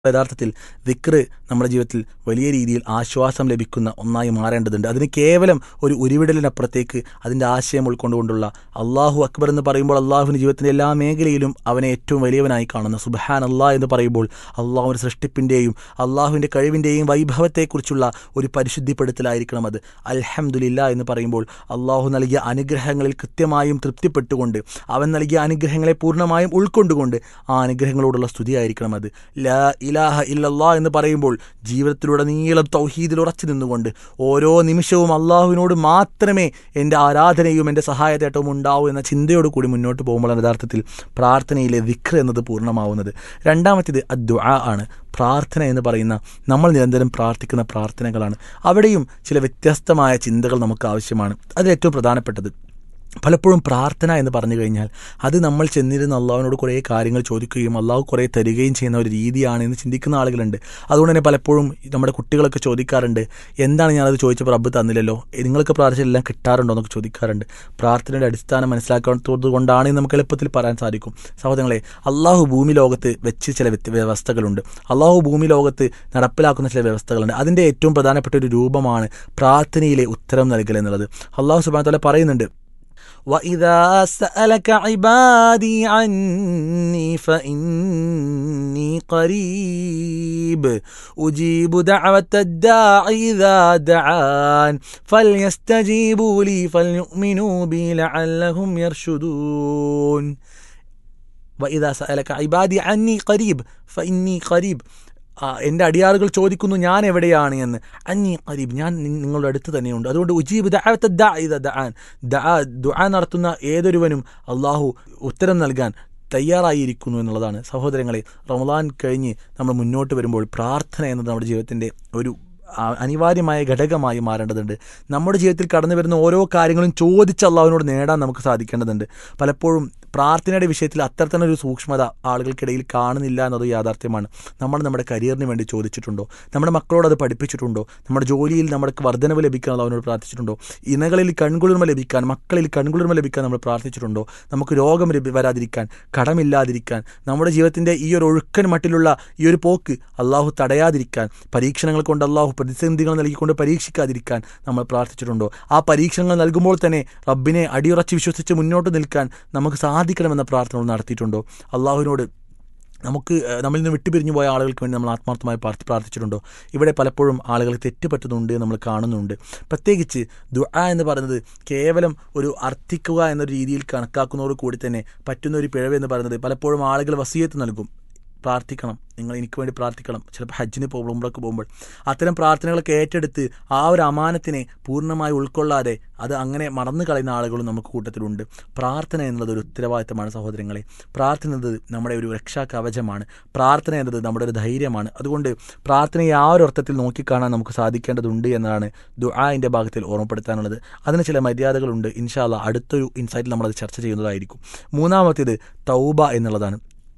യഥാർത്ഥത്തിൽ ദിക്ർ നമ്മുടെ ജീവിതത്തിൽ വലിയ രീതിയിൽ ആശ്വാസം ലഭിക്കുന്ന ഒന്നായി മാറേണ്ടതുണ്ട് അതിന് കേവലം ഒരു ഉരുവിടലിനപ്പുറത്തേക്ക് അതിൻ്റെ ആശയം ഉൾക്കൊണ്ടുകൊണ്ടുള്ള അള്ളാഹു അക്ബർ എന്ന് പറയുമ്പോൾ അള്ളാഹുവിൻ്റെ ജീവിതത്തിൻ്റെ എല്ലാ മേഖലയിലും അവനെ ഏറ്റവും വലിയവനായി കാണുന്ന സുബഹാൻ അള്ളാഹ് എന്ന് പറയുമ്പോൾ അള്ളാഹുവിൻ്റെ സൃഷ്ടിപ്പിൻ്റെയും അള്ളാഹുവിൻ്റെ കഴിവിൻ്റെയും വൈഭവത്തെക്കുറിച്ചുള്ള ഒരു പരിശുദ്ധിപ്പെടുത്തലായിരിക്കണം അത് അൽഹംദുലില്ല എന്ന് പറയുമ്പോൾ അള്ളാഹു നൽകിയ അനുഗ്രഹങ്ങളിൽ കൃത്യമായും തൃപ്തിപ്പെട്ടുകൊണ്ട് അവൻ നൽകിയ അനുഗ്രഹങ്ങളെ പൂർണ്ണമായും ഉൾക്കൊണ്ടുകൊണ്ട് ആ അനുഗ്രഹങ്ങളോടുള്ള സ്തുതിയായിരിക്കണം അത് ലാ ഇലാഹ ഇല്ലല്ലാ എന്ന് പറയുമ്പോൾ ജീവിതത്തിലുടനീളം തൗഹീദിൽ ഉറച്ചു നിന്നുകൊണ്ട് ഓരോ നിമിഷവും അള്ളാഹുവിനോട് മാത്രമേ എൻ്റെ ആരാധനയും എൻ്റെ സഹായത്തേട്ടവും ഉണ്ടാവൂ എന്ന ചിന്തയോട് കൂടി മുന്നോട്ട് പോകുമ്പോഴാണ് യഥാർത്ഥത്തിൽ പ്രാർത്ഥനയിലെ വിക്ർ എന്നത് പൂർണ്ണമാവുന്നത് രണ്ടാമത്തേത് അദ്ദുആ ആണ് പ്രാർത്ഥന എന്ന് പറയുന്ന നമ്മൾ നിരന്തരം പ്രാർത്ഥിക്കുന്ന പ്രാർത്ഥനകളാണ് അവിടെയും ചില വ്യത്യസ്തമായ ചിന്തകൾ നമുക്ക് ആവശ്യമാണ് അതിൽ ഏറ്റവും പ്രധാനപ്പെട്ടത് പലപ്പോഴും പ്രാർത്ഥന എന്ന് പറഞ്ഞു കഴിഞ്ഞാൽ അത് നമ്മൾ ചെന്നിരുന്ന് അള്ളാഹുവിനോട് കുറേ കാര്യങ്ങൾ ചോദിക്കുകയും അള്ളാഹു കുറേ തരികയും ചെയ്യുന്ന ഒരു രീതിയാണ് എന്ന് ചിന്തിക്കുന്ന ആളുകളുണ്ട് അതുകൊണ്ട് തന്നെ പലപ്പോഴും നമ്മുടെ കുട്ടികളൊക്കെ ചോദിക്കാറുണ്ട് എന്താണ് ഞാനത് ചോദിച്ചപ്പോൾ റബ്ബ് തന്നില്ലല്ലോ നിങ്ങൾക്ക് പ്രാർത്ഥനയെല്ലാം കിട്ടാറുണ്ടോ എന്നൊക്കെ ചോദിക്കാറുണ്ട് പ്രാർത്ഥനയുടെ അടിസ്ഥാനം മനസ്സിലാക്കാത്തത് കൊണ്ടാണ് നമുക്ക് എളുപ്പത്തിൽ പറയാൻ സാധിക്കും സഹോദരങ്ങളെ അള്ളാഹു ഭൂമി ലോകത്ത് വെച്ച് ചില വ്യവസ്ഥകളുണ്ട് അള്ളാഹു ഭൂമി ലോകത്ത് നടപ്പിലാക്കുന്ന ചില വ്യവസ്ഥകളുണ്ട് അതിൻ്റെ ഏറ്റവും പ്രധാനപ്പെട്ട ഒരു രൂപമാണ് പ്രാർത്ഥനയിലെ ഉത്തരം നൽകൽ എന്നുള്ളത് അള്ളാഹു സുബാൻ തല പറയുന്നുണ്ട് وإذا سألك عبادي عني فإني قريب أجيب دعوة الداع إذا دعان فليستجيبوا لي فليؤمنوا بي لعلهم يرشدون وإذا سألك عبادي عني قريب فإني قريب എൻ്റെ അടിയാറുകൾ ചോദിക്കുന്നു ഞാൻ എവിടെയാണ് എന്ന് അഞ്ഞി കരീബ് ഞാൻ നിങ്ങളുടെ അടുത്ത് തന്നെയുണ്ട് അതുകൊണ്ട് ഉജീബ് ദഅവത്ത ദാൻ ദുആ നടത്തുന്ന ഏതൊരുവനും അള്ളാഹു ഉത്തരം നൽകാൻ തയ്യാറായിരിക്കുന്നു എന്നുള്ളതാണ് സഹോദരങ്ങളെ റമദാൻ കഴിഞ്ഞ് നമ്മൾ മുന്നോട്ട് വരുമ്പോൾ പ്രാർത്ഥന എന്നത് നമ്മുടെ ജീവിതത്തിൻ്റെ ഒരു അനിവാര്യമായ ഘടകമായി മാറേണ്ടതുണ്ട് നമ്മുടെ ജീവിതത്തിൽ കടന്നു വരുന്ന ഓരോ കാര്യങ്ങളും ചോദിച്ച് അള്ളാഹുവിനോട് നേടാൻ നമുക്ക് സാധിക്കേണ്ടതുണ്ട് പലപ്പോഴും പ്രാർത്ഥനയുടെ വിഷയത്തിൽ അത്തരത്തിലൊരു സൂക്ഷ്മത ആളുകൾക്കിടയിൽ കാണുന്നില്ല എന്നത് യാഥാർത്ഥ്യമാണ് നമ്മൾ നമ്മുടെ കരിയറിന് വേണ്ടി ചോദിച്ചിട്ടുണ്ടോ നമ്മുടെ മക്കളോട് അത് പഠിപ്പിച്ചിട്ടുണ്ടോ നമ്മുടെ ജോലിയിൽ നമുക്ക് വർധനവ് ലഭിക്കാൻ അവനോട് പ്രാർത്ഥിച്ചിട്ടുണ്ടോ ഇണകളിൽ കൺകുളിർമ ലഭിക്കാൻ മക്കളിൽ കൺകുളിർമ ലഭിക്കാൻ നമ്മൾ പ്രാർത്ഥിച്ചിട്ടുണ്ടോ നമുക്ക് രോഗം വരാതിരിക്കാൻ കടമില്ലാതിരിക്കാൻ നമ്മുടെ ജീവിതത്തിൻ്റെ ഈ ഒരു ഒഴുക്കൻ മട്ടിലുള്ള ഈ ഒരു പോക്ക് അള്ളാഹു തടയാതിരിക്കാൻ പരീക്ഷണങ്ങൾ കൊണ്ട് അള്ളാഹു പ്രതിസന്ധികൾ നൽകിക്കൊണ്ട് പരീക്ഷിക്കാതിരിക്കാൻ നമ്മൾ പ്രാർത്ഥിച്ചിട്ടുണ്ടോ ആ പരീക്ഷണങ്ങൾ നൽകുമ്പോൾ തന്നെ റബ്ബിനെ അടിയുറച്ച് വിശ്വസിച്ച് മുന്നോട്ട് നിൽക്കാൻ നമുക്ക് സാധിക്കണമെന്ന പ്രാർത്ഥന നടത്തിയിട്ടുണ്ടോ അള്ളാഹുവിനോട് നമുക്ക് നമ്മളിൽ നിന്ന് വിട്ടുപിരിഞ്ഞു പോയ ആളുകൾക്ക് വേണ്ടി നമ്മൾ ആത്മാർത്ഥമായി പ്രാർത്ഥി പ്രാർത്ഥിച്ചിട്ടുണ്ടോ ഇവിടെ പലപ്പോഴും ആളുകൾ തെറ്റുപറ്റുന്നുണ്ട് നമ്മൾ കാണുന്നുണ്ട് പ്രത്യേകിച്ച് ദുആ എന്ന് പറയുന്നത് കേവലം ഒരു അർത്ഥിക്കുക എന്നൊരു രീതിയിൽ കണക്കാക്കുന്നതോട് കൂടി തന്നെ പറ്റുന്ന ഒരു പിഴവ് എന്ന് പറയുന്നത് പലപ്പോഴും ആളുകൾ വസീയത്ത് നൽകും പ്രാർത്ഥിക്കണം നിങ്ങൾ എനിക്ക് വേണ്ടി പ്രാർത്ഥിക്കണം ചിലപ്പോൾ ഹജ്ജിന് പോകുമ്പോൾ ഉമ്രക്ക് പോകുമ്പോൾ അത്തരം പ്രാർത്ഥനകളൊക്കെ ഏറ്റെടുത്ത് ആ ഒരു അമാനത്തിനെ പൂർണ്ണമായി ഉൾക്കൊള്ളാതെ അത് അങ്ങനെ മറന്നു കളയുന്ന ആളുകളും നമുക്ക് കൂട്ടത്തിലുണ്ട് പ്രാർത്ഥന എന്നുള്ളത് ഒരു ഉത്തരവാദിത്തമാണ് സഹോദരങ്ങളെ പ്രാർത്ഥന എന്നത് നമ്മുടെ ഒരു രക്ഷാ കവചമാണ് പ്രാർത്ഥന എന്നത് നമ്മുടെ ഒരു ധൈര്യമാണ് അതുകൊണ്ട് പ്രാർത്ഥനയെ ആ ഒരു അർത്ഥത്തിൽ നോക്കിക്കാണാൻ നമുക്ക് സാധിക്കേണ്ടതുണ്ട് എന്നതാണ് ദുആൻ്റെ ഭാഗത്തിൽ ഓർമ്മപ്പെടുത്താനുള്ളത് അതിന് ചില മര്യാദകളുണ്ട് ഇൻഷാല്ല അടുത്തൊരു ഇൻസൈറ്റിൽ നമ്മളത് ചർച്ച ചെയ്യുന്നതായിരിക്കും മൂന്നാമത്തേത് തൗബ എന്നുള്ളതാണ്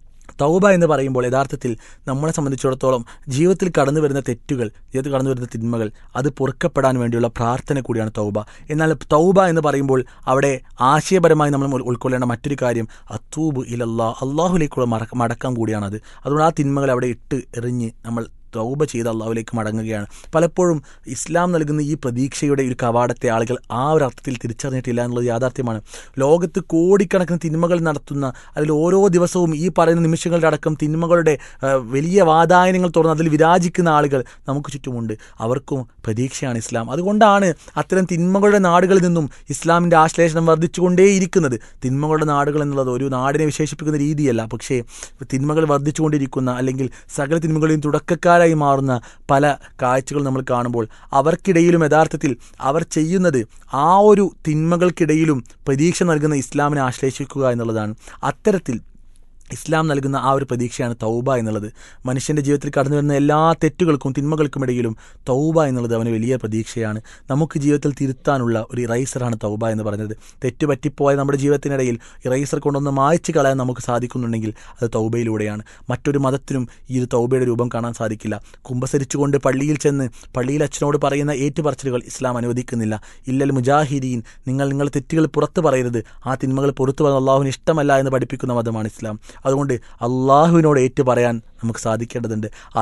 തൗബ എന്ന് പറയുമ്പോൾ യഥാർത്ഥത്തിൽ നമ്മളെ സംബന്ധിച്ചിടത്തോളം ജീവിതത്തിൽ കടന്നു വരുന്ന തെറ്റുകൾ ജീവിതത്തിൽ കടന്നു വരുന്ന തിന്മകൾ അത് പൊറുക്കപ്പെടാൻ വേണ്ടിയുള്ള പ്രാർത്ഥന കൂടിയാണ് തൗബ എന്നാൽ തൗബ എന്ന് പറയുമ്പോൾ അവിടെ ആശയപരമായി നമ്മൾ ഉൾക്കൊള്ളേണ്ട മറ്റൊരു കാര്യം അത്തൂബ് ഇലല്ലാ അള്ളാഹുലേക്കുള്ള മടക്കം കൂടിയാണത് അതുകൊണ്ട് ആ തിന്മകൾ അവിടെ ഇട്ട് എറിഞ്ഞ് നമ്മൾ തൗബ ചെയ്ത് അള്ളാഹുലേക്ക് മടങ്ങുകയാണ് പലപ്പോഴും ഇസ്ലാം നൽകുന്ന ഈ പ്രതീക്ഷയുടെ ഒരു കവാടത്തെ ആളുകൾ ആ ഒരു അർത്ഥത്തിൽ തിരിച്ചറിഞ്ഞിട്ടില്ല എന്നുള്ളത് യാഥാർത്ഥ്യമാണ് ലോകത്ത് കോടിക്കണക്കിന് തിന്മകൾ നടത്തുന്ന അതിൽ ഓരോ ദിവസവും ഈ പറയുന്ന നിമിഷങ്ങളുടെ അടക്കം തിന്മകളുടെ വലിയ വാതായനങ്ങൾ തുറന്ന് അതിൽ വിരാജിക്കുന്ന ആളുകൾ നമുക്ക് ചുറ്റുമുണ്ട് അവർക്കും പ്രതീക്ഷയാണ് ഇസ്ലാം അതുകൊണ്ടാണ് അത്തരം തിന്മകളുടെ നാടുകളിൽ നിന്നും ഇസ്ലാമിൻ്റെ ആശ്ലേഷണം വർദ്ധിച്ചുകൊണ്ടേയിരിക്കുന്നത് തിന്മകളുടെ നാടുകൾ എന്നുള്ളത് ഒരു നാടിനെ വിശേഷിപ്പിക്കുന്ന രീതിയല്ല പക്ഷേ തിന്മകൾ വർദ്ധിച്ചുകൊണ്ടിരിക്കുന്ന അല്ലെങ്കിൽ സകല തിന്മകളെയും തുടക്കക്കാരായി മാറുന്ന പല കാഴ്ചകൾ നമ്മൾ കാണുമ്പോൾ അവർക്കിടയിലും യഥാർത്ഥത്തിൽ അവർ ചെയ്യുന്നത് ആ ഒരു തിന്മകൾക്കിടയിലും പ്രതീക്ഷ നൽകുന്ന ഇസ്ലാമിനെ ആശ്ലേഷിക്കുക എന്നുള്ളതാണ് അത്തരത്തിൽ ഇസ്ലാം നൽകുന്ന ആ ഒരു പ്രതീക്ഷയാണ് തൗബ എന്നുള്ളത് മനുഷ്യൻ്റെ ജീവിതത്തിൽ കടന്നു വരുന്ന എല്ലാ തെറ്റുകൾക്കും തിന്മകൾക്കുമിടയിലും തൗബ എന്നുള്ളത് അവന് വലിയ പ്രതീക്ഷയാണ് നമുക്ക് ജീവിതത്തിൽ തിരുത്താനുള്ള ഒരു ഇറൈസറാണ് തൗബ എന്ന് പറഞ്ഞത് തെറ്റ് പറ്റിപ്പോയ നമ്മുടെ ജീവിതത്തിനിടയിൽ ഇറൈസർ കൊണ്ടൊന്ന് മായ്ച്ചു കളയാൻ നമുക്ക് സാധിക്കുന്നുണ്ടെങ്കിൽ അത് തൗബയിലൂടെയാണ് മറ്റൊരു മതത്തിനും ഈ ഒരു തൗബയുടെ രൂപം കാണാൻ സാധിക്കില്ല കുമ്പസരിച്ചുകൊണ്ട് പള്ളിയിൽ ചെന്ന് പള്ളിയിൽ അച്ഛനോട് പറയുന്ന ഏറ്റുപറച്ചിലുകൾ ഇസ്ലാം അനുവദിക്കുന്നില്ല ഇല്ലൽ മുജാഹിദീൻ നിങ്ങൾ നിങ്ങൾ തെറ്റുകൾ പുറത്തു പറയരുത് ആ തിന്മകൾ പുറത്തു പറഞ്ഞ അള്ളാഹുവിന് ഇഷ്ടമല്ല എന്ന് പഠിപ്പിക്കുന്ന മതമാണ് ഇസ്ലാം അതുകൊണ്ട് അള്ളാഹുവിനോട് ഏറ്റു പറയാൻ നമുക്ക് സാധിക്കേണ്ടതുണ്ട്